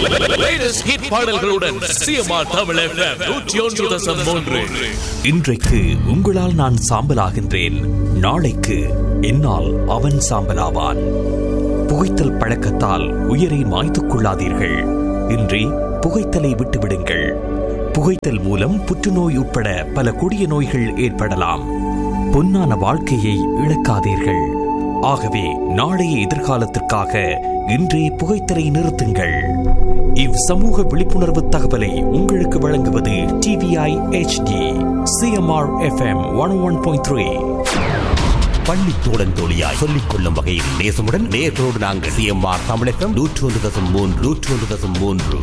latest hit பாடல்களுடன் CMR Tamil FM நூற்றி ஒன்று தசம் மூன்று இன்றைக்கு உங்களால் நான் சாம்பலாகின்றேன் நாளைக்கு என்னால் அவன் சாம்பலாவான் புகைத்தல் பழக்கத்தால் உயிரை மாய்த்துக் கொள்ளாதீர்கள் இன்றி புகைத்தலை விட்டுவிடுங்கள் புகைத்தல் மூலம் புற்றுநோய் உட்பட பல கொடிய நோய்கள் ஏற்படலாம் பொன்னான வாழ்க்கையை இழக்காதீர்கள் ஆகவே நாளைய எதிர்காலத்திற்காக இன்றே புகைத்தலை நிறுத்துங்கள் இவ் சமூக விழிப்புணர்வு தகவலை உங்களுக்கு வழங்குவது TVI HD CMR FM one one point three பள்ளி தோழன் தோழியாய் சொல்லிக் கொள்ளும் வகையில் நேசமுடன் நேர்களோடு நாங்கள் சிஎம்ஆர் தமிழகம் நூற்று ஒன்று தசம் மூன்று நூற்று ஒன்று தசம் மூன்று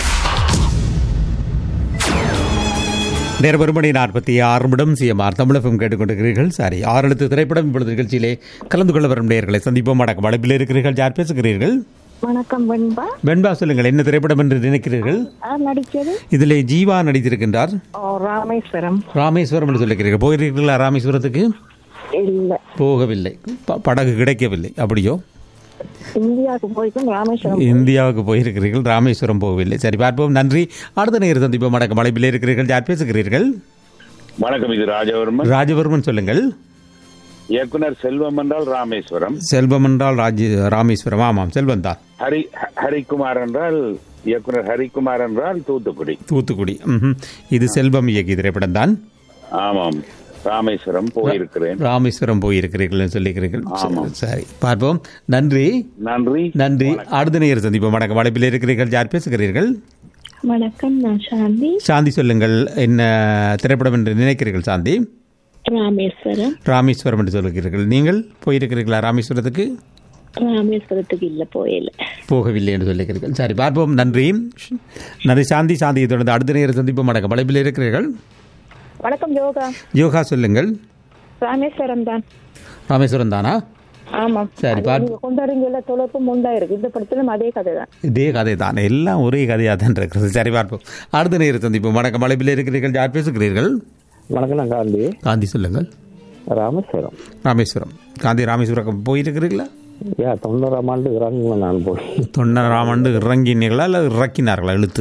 நேரம் ஒரு மணி நாற்பத்தி ஆறு நிமிடம் சிஎம்ஆர் தமிழகம் கேட்டுக்கொண்டிருக்கிறீர்கள் சாரி ஆறு எழுத்து திரைப்படம் இப்பொழுது நிகழ்ச்சியிலே கலந்து கொள்ள வரும் நேர்களை சந்திப்போம் அடக்கம் வளப்பில் இருக்கிறீர்கள் யார் பேசுகிறீர்கள் வணக்கம் வெண்பா வெண்பா சொல்லுங்கள் என்ன திரைப்படம் என்று நினைக்கிறீர்கள் யார் நடிச்சது இதிலே ஜீவா நடித்திருக்கின்றார் ஓ ராமேஸ்வரம் ராமேஸ்வரம் என்று சொல்லிக்கிறீர்கள் போயிருக்கிறீர்களா ராமேஸ்வரத்துக்கு இல்ல போகவில்லை ப- படகு கிடைக்கவில்லை அப்படியோ இந்தியாவுக்கு போய்க்கும் ராமேஸ்வரம் இந்தியாவுக்கு போயிருக்கிறீர்கள் ராமேஸ்வரம் போகவில்லை சரி பார்ப்போம் நன்றி அடுத்த நேரம் சந்திப்போம் அடக்கம் வளப்பில் இருக்கிறீர்கள் யார் பேசுகிறீர்கள் வணக்கம் இது ராஜவர்மன் ராஜவர்மன் சொல்லுங்கள் இயக்குனர் செல்வம் என்றால் ராமேஸ்வரம் செல்வம் என்றால் ராஜ் ராமேஸ்வரம் ஆமாம் செல்வம் தான் ஹரி ஹ- ஹரிக்குமார் என்றால் இயக்குனர் ஹரிக்குமார் என்றால் தூத்துக்குடி தூத்துக்குடி ம்ஹும். இது செல்வம் இயக்கிய திரைப்படம் தான் ஆமாம் ராமேஸ்வரம் போயிருக்கிறேன் ராமேஸ்வரம் போயிருக்கிறீர்கள் சொல்லிக்கிறீர்கள் ஆமாம். சரி பார்ப்போம் நன்றி நன்றி நன்றி அடுத்த நேரம் சந்திப்போம் வணக்கம் வளைப்பில் இருக்கிறீர்கள் யார் பேசுகிறீர்கள் வணக்கம் நான் சாந்தி சாந்தி சொல்லுங்கள் என்ன திரைப்படம் என்று நினைக்கிறீர்கள் சாந்தி ராமேஸ்வரம் ராமேஸ்வரம் என்று சொல்லுகிறீர்கள் நீங்கள் போயிருக்கிறீர்களா ராமேஸ்வரத்துக்கு ராமேஸ்வரத்துக்கு இல்ல போயில போகவில்லை என்று சொல்லுகிறீர்கள் சரி பார்ப்போம் நன்றி நன்றி சாந்தி சாந்தியை தொடர்ந்து அடுத்த நேரம் சந்திப்போம் வணக்கம் வளைப்பில் இருக்கிறீர்கள் வணக்கம் யோகா யோகா சொல்லுங்கள் ராமேஸ்வரம் தான் ராமேஸ்வரம் தானா ஆமாம் சரி, அது பார்- நீங்க கொண்டாடுங்கள தொலைப்பும் உண்டா இருக்கு இந்த படத்திலும் அதே கதை தான் இதே கதை தான் எல்லாம் ஒரே கதையாக தான் இருக்கிறது சரி பார்ப்போம் அடுத்த நேரம் சந்திப்போம் வணக்கம் அழைப்பில் இருக்கிறீர்கள் யார் பேசுகிறீர்கள் வணக்கம் நான் காந்தி காந்தி சொல்லுங்கள் ராமேஸ்வரம் ராமேஸ்வரம் காந்தி ராமேஸ்வரம் போயிருக்கிறீங்களா யா தொண்ணூறாம் ஆண்டு இறங்குவேன் நான் போய் தொண்ணூறாம் ஆண்டு இறங்கினீர்களா இல்லை இறக்கினார்களா இழுத்து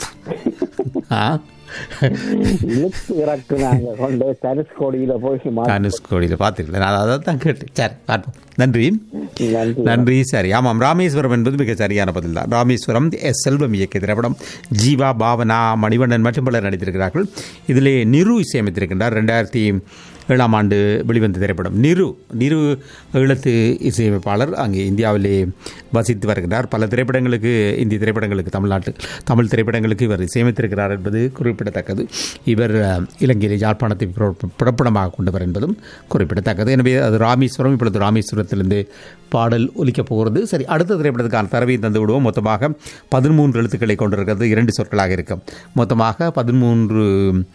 ஆ இழுத்து இறக்குனாங்க கொண்டு தனுஷ்கோடியில போய் மாட்டி- தனுஷ்கோடியில் பார்த்துக்கல நான் அதை தான் கேட்டேன் சரி பார்ப்போம் நன்றி நன்றி நன்றி சரி ஆமாம் ராமேஸ்வரம் என்பது மிக சரியான பதில் தான் ராமேஸ்வரம் எஸ் செல்வம் இயக்கிய திரைப்படம் ஜீவா பாவனா மணிவண்ணன் மற்றும் பலர் நடித்திருக்கிறார்கள் இதிலே நிரு இசையமைத்திருக்கின்றார் ரெண்டாயிரத்தி ஏழாம் ஆண்டு வெளிவந்த திரைப்படம் நிரு நிரு ஈழத்து இசையமைப்பாளர் அங்கே இந்தியாவிலே வசித்து வருகிறார் பல திரைப்படங்களுக்கு இந்திய திரைப்படங்களுக்கு தமிழ்நாட்டு தமிழ் திரைப்படங்களுக்கு இவர் இசையமைத்திருக்கிறார் என்பது குறிப்பிடத்தக்கது இவர் அஹ், இலங்கையிலே யாழ்ப்பாணத்தை புற- புறப்படமாக கொண்டவர் என்பதும் குறிப்பிடத்தக்கது எனவே அது ராமேஸ்வரம் இப்பொழுது ராமேஸ்வரத்திலிருந்து பாடல் ஒலிக்கப் போகிறது சரி அடுத்த திரைப்படத்துக்கான தரவை தந்து விடுவோம் மொத்தமாக பதிமூன்று எழுத்துக்களை கொண்டிருக்கிறது இரண்டு சொற்களாக இருக்கும் மொத்தமாக பதிமூன்று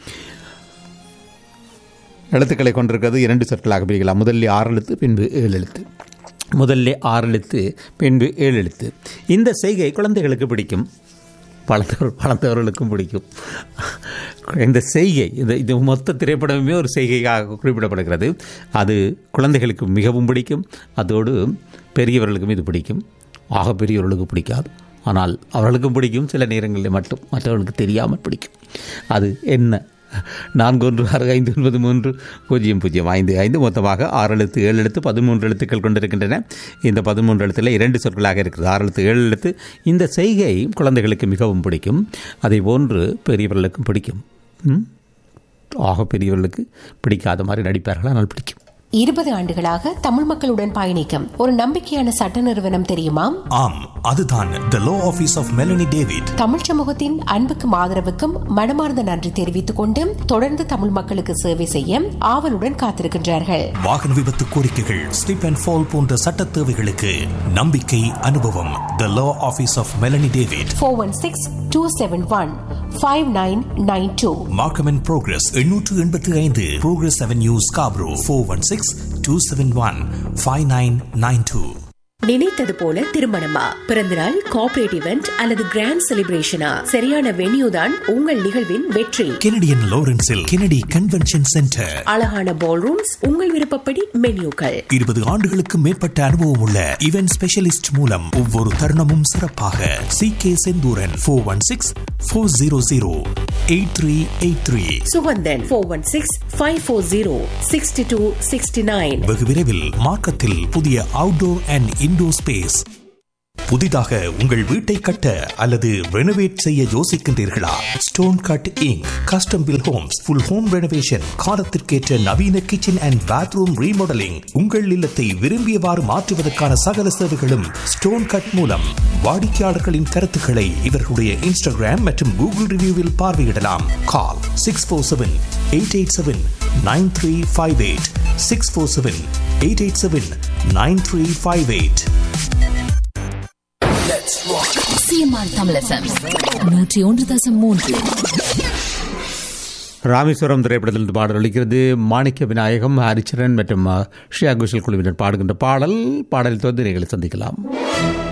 எழுத்துக்களை கொண்டிருக்கிறது இரண்டு சொற்களாக பிரிக்கலாம் முதல்ல ஆறு எழுத்து பின்பு ஏழு எழுத்து முதல்ல ஆறு எழுத்து பின்பு ஏழு எழுத்து இந்த செய்கை குழந்தைகளுக்கு பிடிக்கும் வளர்ந்தவர் வளர்ந்தவர்களுக்கும் பிடிக்கும் இந்த செய்கை இந்த இது மொத்த திரைப்படமே ஒரு செய்கையாக குறிப்பிடப்படுகிறது அது குழந்தைகளுக்கு மிகவும் பிடிக்கும் அதோடு பெரியவர்களுக்கும் இது பிடிக்கும் ஆக பெரியவர்களுக்கு பிடிக்காது ஆனால் அவர்களுக்கும் பிடிக்கும் சில நேரங்களில் மட்டும் மற்றவர்களுக்கு தெரியாமல் பிடிக்கும் அது என்ன நான்கு ஒன்று ஆறு ஐந்து ஒன்பது மூன்று பூஜ்ஜியம் பூஜ்ஜியம் ஐந்து ஐந்து மொத்தமாக ஆறு எழுத்து ஏழு எழுத்து பதிமூன்று எழுத்துக்கள் கொண்டிருக்கின்றன இந்த பதிமூன்று எழுத்தில் இரண்டு சொற்களாக இருக்கிறது ஆறு எழுத்து ஏழு எழுத்து இந்த செய்கை குழந்தைகளுக்கு மிகவும் பிடிக்கும் அதே போன்று பெரியவர்களுக்கும் பிடிக்கும் ம்? ஆக பெரியவர்களுக்கு பிடிக்காத மாதிரி நடிப்பார்கள் ஆனால் பிடிக்கும் இருபது ஆண்டுகளாக தமிழ் மக்களுடன் பயணிக்கும் ஒரு நம்பிக்கையான சட்ட நிறுவனம் தெரியுமா ஆம் அதுதான் the law office of Melanie David Tamil சமூகத்தின் அன்புக்கும் ஆதரவுக்கும் மனமார்ந்த நன்றி தெரிவித்துக் கொண்டு தொடர்ந்து தமிழ் மக்களுக்கு சேவை செய்ய ஆவலுடன் காத்திருக்கின்றார்கள் வாகன விபத்து கோரிக்கைகள் ஸ்லிப் அண்ட் ஃபால் போன்ற சட்ட தேவைகளுக்கு நம்பிக்கை அனுபவம் the law office of Melanie David four one six two seven one five nine nine two Markham and Progress எண்ணூற்று எண்பத்தி ஐந்து Progress avenue Scarborough four one six two seven one five nine nine two நினைத்தது போல திருமணமா பிறந்தநாள் corporate event அல்லது grand செலிப்ரேஷனா சரியான வென்யூ தான் உங்கள் நிகழ்வின் வெற்றி கெனடியன் லாரன்ஸில் கெனடி கன்வென்ஷன் சென்டர் அழகான பால் ரூம்ஸ் உங்கள் விருப்பப்படி மென்யூக்கள் இருபது ஆண்டுகளுக்கு மேற்பட்ட அனுபவம் உள்ள இவென்ட் ஸ்பெஷலிஸ்ட் மூலம் ஒவ்வொரு தருணமும் சிறப்பாக C K Senthuran four one six four zero zero eight three eight three Suganthan four one six five four zero sixty two sixty nine வெகு விரைவில் மார்க்கத்தில் புதிய அவுட்டோர் அண்ட் இன்டோர் ஸ்பேஸ் புதிதாக உங்கள் வீட்டை கட்ட அல்லது ரெனோவேட் செய்ய யோசிக்கின்றீர்களா stone cutting custom built homes full home renovation காலத்திற்கேற்ற நவீன கிச்சன் அண்ட் பாத்ரூம் ரீமாடலிங் உங்கள் இல்லத்தை விரும்பியவாறு மாற்றுவதற்கான சகல சேவைகளும் ஸ்டோன் கட் மூலம் வாடிக்கையாளர்களின் கருத்துக்களை இவர்களுடைய இன்ஸ்டாகிராம் மற்றும் கூகுள் ரிவ்யூவில் பார்வையிடலாம் call six four seven eight eight seven nine three five eight six four seven eight eight seven nine three five eight CMR Tamil FM நூற்றி ஒன்று தசம் மூன்று ராமேஸ்வரம் திரைப்படத்தில் பாடல் ஒலிக்கிறது மாணிக்க விநாயகம் ஹரிச்சரன் மற்றும் ஷியா குஷல் குழுவினர் பாடுகின்ற பாடல் பாடல் தொடர்ந்து நீங்கள் சந்திக்கலாம்